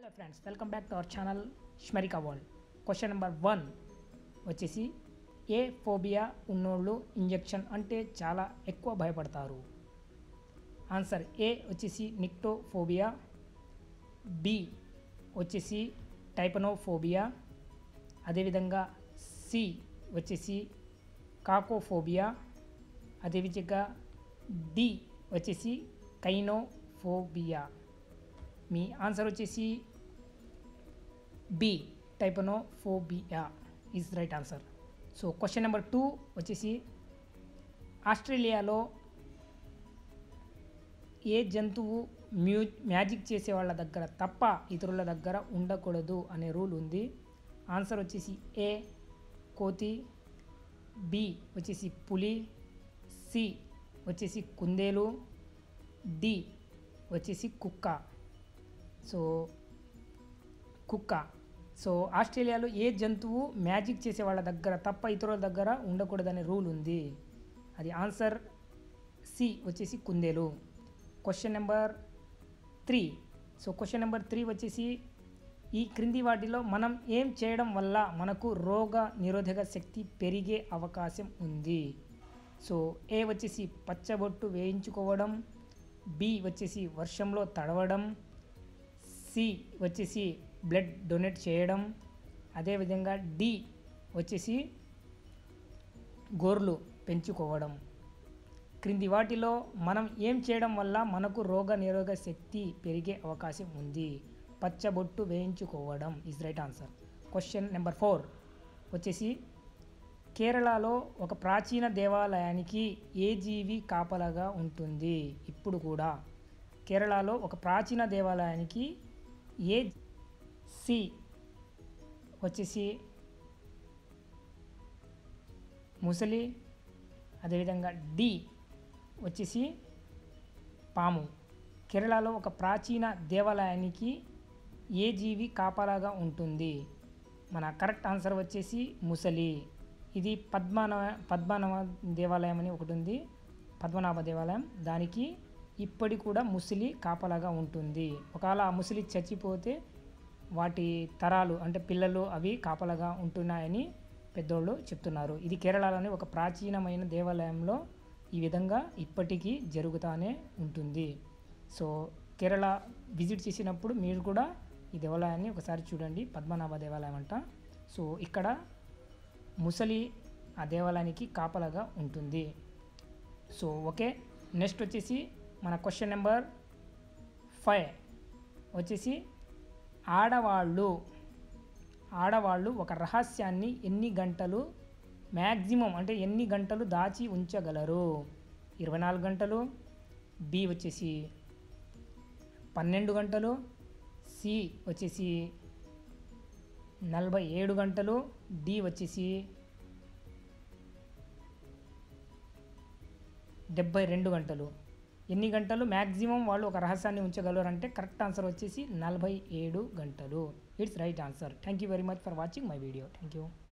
hi friends welcome back to our channel Smarika world question number one వచ్చేసి A phobia ఉన్నోళ్ళు injection అంటే చాలా ఎక్కువ భయపడతారు ఆన్సర్ ఏ వచ్చేసి నిక్టోఫోబియా బి వచ్చేసి టైపనోఫోబియా అదేవిధంగా సి వచ్చేసి కాకోఫోబియా అదేవిధంగా డి వచ్చేసి కైనోఫోబియా మీ ఆన్సర్ వచ్చేసి B trypanophobia is right answer so question number two వచ్చేసి ఆస్ట్రేలియాలో ఏ జంతువు మ్యూ మ్యాజిక్ చేసే వాళ్ళ దగ్గర తప్ప ఇతరుల దగ్గర ఉండకూడదు అనే రూల్ ఉంది ఆన్సర్ వచ్చేసి ఏ కోతి బి వచ్చేసి పులి సి వచ్చేసి కుందేలు డి వచ్చేసి కుక్క సో కుక్క సో ఆస్ట్రేలియాలో ఏ జంతువు మ్యాజిక్ చేసే వాళ్ళ దగ్గర తప్ప ఇతరుల దగ్గర ఉండకూడదనే రూల్ ఉంది అది ఆన్సర్ సి వచ్చేసి కుందేలు question number three so question number three వచ్చేసి ఈ క్రింది వాటిలో మనం ఏం చేయడం వల్ల మనకు రోగ నిరోధక శక్తి పెరిగే అవకాశం ఉంది సో ఏ వచ్చేసి పచ్చబొట్టు వేయించుకోవడం బి వచ్చేసి వర్షంలో తడవడం సి వచ్చేసి బ్లడ్ డొనేట్ చేయడం అదేవిధంగా డి వచ్చేసి గోర్లు పెంచుకోవడం క్రింది వాటిలో మనం ఏం చేయడం వల్ల మనకు రోగ నిరోధక శక్తి పెరిగే అవకాశం ఉంది పచ్చబొట్టు వేయించుకోవడం is right answer question number four వచ్చేసి కేరళలో ఒక ప్రాచీన దేవాలయానికి ఏ జీవి కాపలాగా ఉంటుంది ఇప్పుడు కూడా కేరళలో ఒక ప్రాచీన దేవాలయానికి ఏ సి వచ్చేసి ముసలి అదేవిధంగా డి వచ్చేసి పాము కేరళలో ఒక ప్రాచీన దేవాలయానికి ఏ జీవి కాపలాగా ఉంటుంది మన కరెక్ట్ ఆన్సర్ వచ్చేసి ముసలి ఇది పద్మనాభ పద్మనాభ దేవాలయం అని ఒకటి ఉంది పద్మనాభ దేవాలయం దానికి ఇప్పటి కూడా ముసలి కాపలాగా ఉంటుంది ఒకవేళ ఆ ముసలి చచ్చిపోతే వాటి తరాలు అంటే పిల్లలు అవి కాపలాగా ఉంటున్నాయని పెద్దోళ్ళు చెప్తున్నారు ఇది కేరళలోని ఒక ప్రాచీనమైన దేవాలయంలో ఈ విధంగా ఇప్పటికీ జరుగుతూనే ఉంటుంది సో కేరళ విజిట్ చేసినప్పుడు మీరు కూడా ఈ దేవాలయాన్ని ఒకసారి చూడండి పద్మనాభ దేవాలయం అంట సో ఇక్కడ ముసలి ఆ దేవాలయానికి కాపలాగా ఉంటుంది సో ఓకే నెక్స్ట్ వచ్చేసి మన క్వశ్చన్ నెంబర్ ఫైవ్ వచ్చేసి ఆడవాళ్ళు ఆడవాళ్ళు ఒక రహస్యాన్ని ఎన్ని గంటలు మ్యాక్సిమం అంటే ఎన్ని గంటలు దాచి ఉంచగలరు ఇరవై నాలుగు గంటలు బి వచ్చేసి పన్నెండు గంటలు సి వచ్చేసి నలభై ఏడు గంటలు డి వచ్చేసి డెబ్బై రెండు గంటలు ఎన్ని గంటలు మ్యాక్సిమం వాళ్ళు ఒక రహస్యాన్ని ఉంచగలరు అంటే కరెక్ట్ ఆన్సర్ వచ్చేసి నలభై ఏడు గంటలు it's right answer thank you very much for watching my video thank you